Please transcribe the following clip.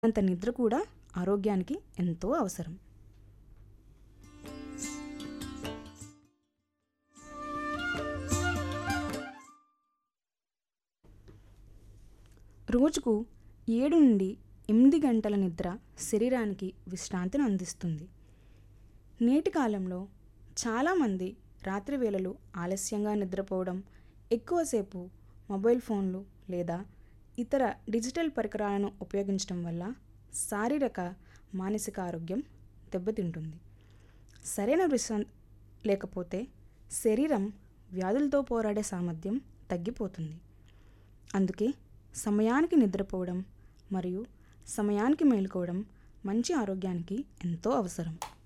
అంత నిద్ర కూడా ఆరోగ్యానికి ఎంతో అవసరం రోజుకు ఏడు నుండి ఎనిమిది గంటల నిద్ర శరీరానికి విశ్రాంతిని అందిస్తుంది నేటి కాలంలో చాలామంది రాత్రి వేళలు ఆలస్యంగా నిద్రపోవడం ఎక్కువసేపు మొబైల్ ఫోన్లు లేదా ఇతర డిజిటల్ పరికరాలను ఉపయోగించడం వల్ల శారీరక మానసిక ఆరోగ్యం దెబ్బతింటుంది సరైన విశ్రాంతి లేకపోతే శరీరం వ్యాధులతో పోరాడే సామర్థ్యం తగ్గిపోతుంది అందుకే సమయానికి నిద్రపోవడం మరియు సమయానికి మేలుకోవడం మంచి ఆరోగ్యానికి ఎంతో అవసరం